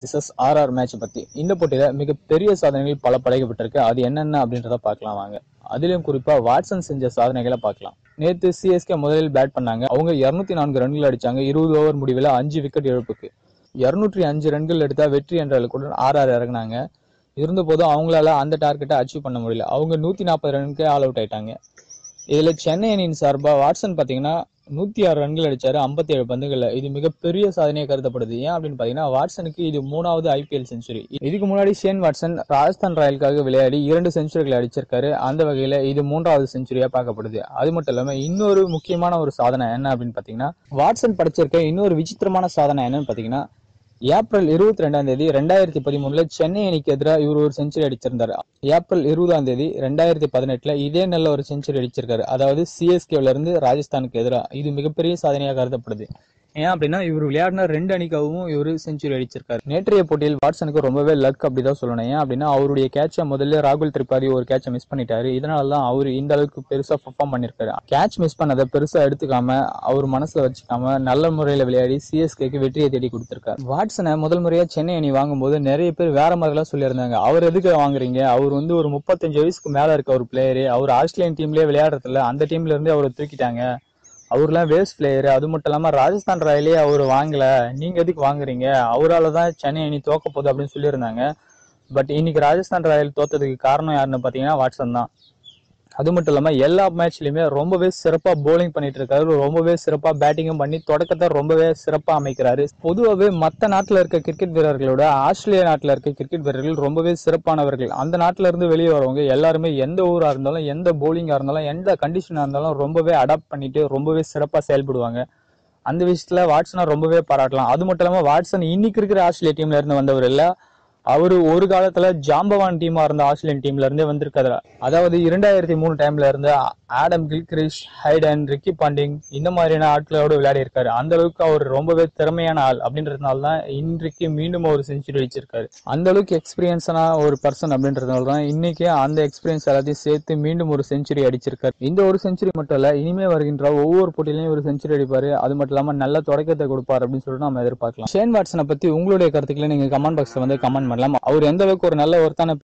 versus RR match பத்தி இந்த போட்டியில மிகப்பெரிய சாதனைகள் பல படைக்கப்பட்டிருக்கு அது என்னென்ன அப்படின்றத பார்க்கலாம் வாங்க அதிலும் குறிப்பா வாட்சன் செஞ்ச சாதனைகளை பார்க்கலாம் நேத்து சிஎஸ்கே முதலில் பேட் பண்ணாங்க அவங்க இருநூத்தி நான்கு ரன்கள் அடிச்சாங்க இருபது ஓவர் முடிவில் அஞ்சு விக்கெட் இழப்புக்கு இருநூற்றி அஞ்சு ரன்கள் எடுத்தா வெற்றி என்ற இலக்குடன் ஆர்ஆர் இறங்குனாங்க இருந்த போதும் அவங்களால அந்த டார்கெட்டை அச்சீவ் பண்ண முடியல அவங்க நூத்தி நாற்பது ரனுக்கே ஆல் அவுட் ஆயிட்டாங்க இதுல சென்னை அணியின் சார்பா வாட்சன் பாத்தீங்கன்னா நூத்தி ஆறு ரன்கள் அடிச்சாரு ஐம்பத்தி ஏழு பந்துகள்ல இது மிகப்பெரிய சாதனையா கருதப்படுது ஏன் அப்படின்னு பாத்தீங்கன்னா வாட்சனுக்கு இது மூணாவது ஐபிஎல் செஞ்சுரி இதுக்கு முன்னாடி ஷேன் வாட்சன் ராஜஸ்தான் ராயலுக்காக விளையாடி இரண்டு செஞ்சுரிகளை அடிச்சிருக்காரு அந்த வகையில இது மூன்றாவது செஞ்சுரியா பார்க்கப்படுது அது மட்டும் இல்லாம இன்னொரு முக்கியமான ஒரு சாதனை என்ன அப்படின்னு பாத்தீங்கன்னா வாட்சன் படைச்சிருக்க இன்னொரு விசித்திரமான சாதனை என்னன்னு பாத்தீங்கன்னா ஏப்ரல் இருபத்தி ரெண்டாம் தேதி ரெண்டாயிரத்தி பதிமூணுல சென்னை அணிக்கு எதிராக இவர் ஒரு செஞ்சுரி அடிச்சிருந்தாரு ஏப்ரல் இருபதாம் தேதி ரெண்டாயிரத்தி பதினெட்டுல இதே நல்ல ஒரு செஞ்சுரி அடிச்சிருக்காரு அதாவது சிஎஸ்கேல இருந்து ராஜஸ்தானுக்கு எதிராக இது மிகப்பெரிய சாதனையாக கருதப்படுது ஏன் அப்படின்னா இவர் விளையாடின ரெண்டு அணிக்காகவும் இவர் செஞ்சுரி அடிச்சிருக்காரு நேற்றைய போட்டியில் வாட்சனுக்கு ரொம்பவே லக் அப்படிதான் சொல்லணும் ஏன் அப்படின்னா அவருடைய கேட்சை முதல்ல ராகுல் திரிபாதி ஒரு கேட்சை மிஸ் பண்ணிட்டாரு இதனால தான் அவர் இந்த அளவுக்கு பெருசா பெர்ஃபார்ம் பண்ணிருக்காரு கேட்ச் மிஸ் பண்ணதை பெருசா எடுத்துக்காம அவர் மனசுல வச்சுக்காம நல்ல முறையில விளையாடி சிஎஸ்கேக்கு வெற்றியை தேடி கொடுத்திருக்காரு வாட்சனை முதல் முறையா சென்னை அணி வாங்கும்போது நிறைய பேர் வேற மாதிரிலாம் சொல்லியிருந்தாங்க அவர் எதுக்கு வாங்குறீங்க அவர் வந்து ஒரு முப்பத்தஞ்சு வயசுக்கு மேல இருக்க ஒரு பிளேயரு அவர் ஆஸ்திரேலியன் டீம்லயே விளையாடுறதில்ல அந்த டீம்ல இருந்தே அவரை தூக்கிட்டாங்க அவர்லாம் வேஸ்ட் பிளேயர் அது மட்டும் இல்லாம ராஜஸ்தான் ராயலே அவர் வாங்கல நீங்க எதுக்கு வாங்குறீங்க அவரால தான் சென்னை அணி தோக்க போகுது அப்படின்னு சொல்லியிருந்தாங்க பட் இன்னைக்கு ராஜஸ்தான் ராயல் தோத்ததுக்கு காரணம் யாருன்னு பாத்தீங்கன்னா வாட்சன் தான் அது மட்டும் இல்லாம எல்லா மேட்ச்லயுமே ரொம்பவே சிறப்பா போலிங் பண்ணிட்டு இருக்காரு ரொம்பவே சிறப்பா பேட்டிங்கும் பண்ணி தொடக்கத்தை ரொம்பவே சிறப்பா அமைக்கிறாரு பொதுவாகவே மத்த நாட்டுல இருக்க கிரிக்கெட் வீரர்களோட ஆஸ்திரேலியா நாட்டுல இருக்க கிரிக்கெட் வீரர்கள் ரொம்பவே சிறப்பானவர்கள் அந்த நாட்டுல இருந்து வெளியே வரவங்க எல்லாருமே எந்த ஊரா இருந்தாலும் எந்த போலிங்கா இருந்தாலும் எந்த கண்டிஷனா இருந்தாலும் ரொம்பவே அடாப்ட் பண்ணிட்டு ரொம்பவே சிறப்பா செயல்படுவாங்க அந்த விஷயத்துல வாட்சனை ரொம்பவே பாராட்டலாம் அது மட்டும் இல்லாம வாட்சன் இன்னைக்கு இருக்கிற ஆஸ்திரேலியா டீம்ல இருந்து வந்தவர் இல்ல அவரு ஒரு காலத்துல ஜாம்பவான் டீமா இருந்த ஆஸ்திரேலியன் டீம்ல இருந்தே வந்திருக்காரு அதாவது இரண்டாயிரத்தி மூணு டைம்ல இருந்து Adam Gilchrist Hayden Ricky Ponting இந்த மாதிரியான ஆட்களோட விளையாடி இருக்காரு அந்த அளவுக்கு அவர் ரொம்பவே திறமையான ஆள் அப்படின்றதுனால தான் இன்றைக்கு மீண்டும் ஒரு செஞ்சுரி அடிச்சிருக்காரு அந்த அளவுக்கு எக்ஸ்பீரியன்ஸான ஒரு பர்சன் அப்படின்றதுனால தான் இன்னைக்கு அந்த எக்ஸ்பீரியன்ஸ் எல்லாத்தையும் சேர்த்து மீண்டும் ஒரு செஞ்சுரி அடிச்சிருக்காரு இந்த ஒரு செஞ்சுரி மட்டும் இல்ல இனிமே வருகின்ற ஒவ்வொரு போட்டியிலையும் ஒரு செஞ்சுரி அடிப்பாரு அது மட்டும் இல்லாம நல்ல தொடக்கத்தை கொடுப்பாரு அப்படின்னு சொல்லிட்டு நம்ம எதிர்பார்க்கலாம் ஷேன் வாட்சனை பத்தி உங்களுடைய கருத்துக்களை நீங்க கமெண்ட் பாக்ஸ்ல வந்து கமெண்ட் பண்ணலாம் அவர் எந்த அளவுக்கு ஒரு நல்ல ஒருத்தான